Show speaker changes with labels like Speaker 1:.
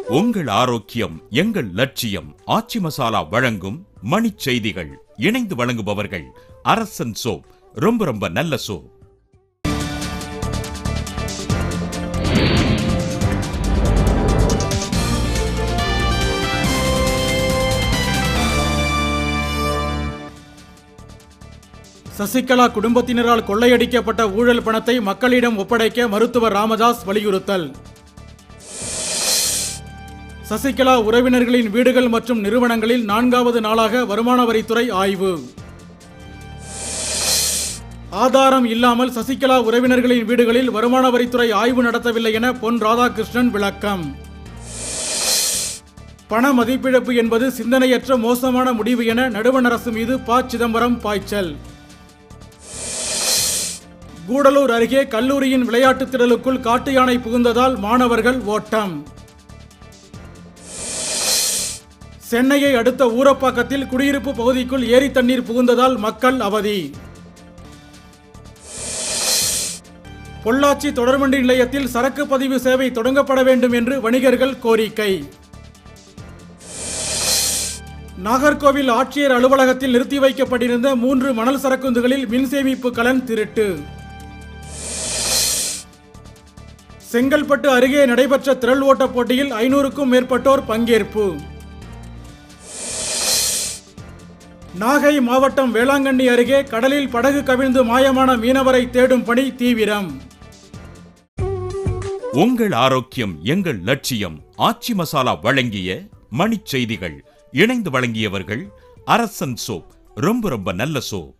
Speaker 1: உங்கள் ஆரோக்கியம் எங்கள் லட்சியம் ஆச்சி மசாலா வழங்கும் மணிச் செய்திகள் இணைந்து வழங்குபவர்கள் அரசன் சோப் ரொம்ப ரொம்ப நல்ல சோப்
Speaker 2: சசிகலா குடும்பத்தினரால் கொள்ளையடிக்கப்பட்ட ஊழல் பணத்தை மக்களிடம் ஒப்படைக்க மருத்துவர் ராமதாஸ் வலியுறுத்தல் சசிகலா உறவினர்களின் வீடுகள் மற்றும் நிறுவனங்களில் நான்காவது நாளாக வருமான வரித்துறை ஆய்வு ஆதாரம் இல்லாமல் சசிகலா உறவினர்களின் வீடுகளில் வருமான வரித்துறை ஆய்வு நடத்தவில்லை என பொன் ராதாகிருஷ்ணன் விளக்கம் பண மதிப்பிழப்பு என்பது சிந்தனையற்ற மோசமான முடிவு என நடுவண் அரசு மீது ப சிதம்பரம் பாய்ச்சல் கூடலூர் அருகே கல்லூரியின் விளையாட்டுத் திடலுக்குள் காட்டு யானை புகுந்ததால் மாணவர்கள் ஓட்டம் சென்னையை அடுத்த ஊரப்பாக்கத்தில் குடியிருப்பு பகுதிக்குள் ஏரி தண்ணீர் புகுந்ததால் மக்கள் அவதி பொள்ளாச்சி தொடர்வண்டி நிலையத்தில் சரக்கு பதிவு சேவை தொடங்கப்பட வேண்டும் என்று வணிகர்கள் கோரிக்கை நாகர்கோவில் ஆட்சியர் அலுவலகத்தில் நிறுத்தி வைக்கப்பட்டிருந்த மூன்று மணல் சரக்குந்துகளில் மின் சேமிப்பு கலன் திருட்டு செங்கல்பட்டு அருகே நடைபெற்ற திரள் ஓட்டப் போட்டியில் ஐநூறுக்கும் மேற்பட்டோர் பங்கேற்பு நாகை மாவட்டம் வேளாங்கண்ணி அருகே கடலில் படகு கவிழ்ந்து மாயமான மீனவரை தேடும் பணி தீவிரம்
Speaker 1: உங்கள் ஆரோக்கியம் எங்கள் லட்சியம் ஆச்சி மசாலா வழங்கிய மணிச் செய்திகள் இணைந்து வழங்கியவர்கள் அரசன் சோப் ரொம்ப ரொம்ப நல்ல சோப்